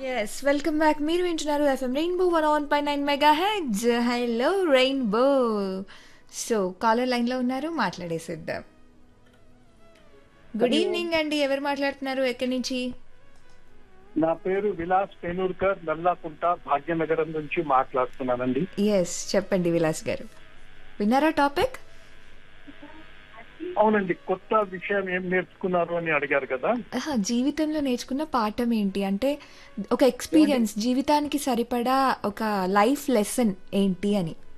yes welcome back మీరు వింటున్నారు FM Rainbow one on pi nine mega heads hello Rainbow so caller లైన్లో ఉన్నారు మాట్లాడేసిద్దాం good evening అండి ఎవరు మాట్లాడుతున్నారు ఎక్కడి నుంచి నా పేరు విలాస్ పేనూర్కర్ నల్లాకుంట భాగ్యనగరం నుంచి మాట్లాడుతున్నానండి ఎస్ చెప్పండి విలాస్ గారు విన్నారా టాపిక్ అవునండి కొత్త విషయం ఏం నేర్చుకున్నారు అని అడిగారు కదా ఆహా, జీవితంలో నేర్చుకున్న పాఠం ఏంటి అంటే ఒక ఎక్స్పీరియన్స్ జీవితానికి సరిపడా ఒక లైఫ్ లెసన్ ఏంటి అని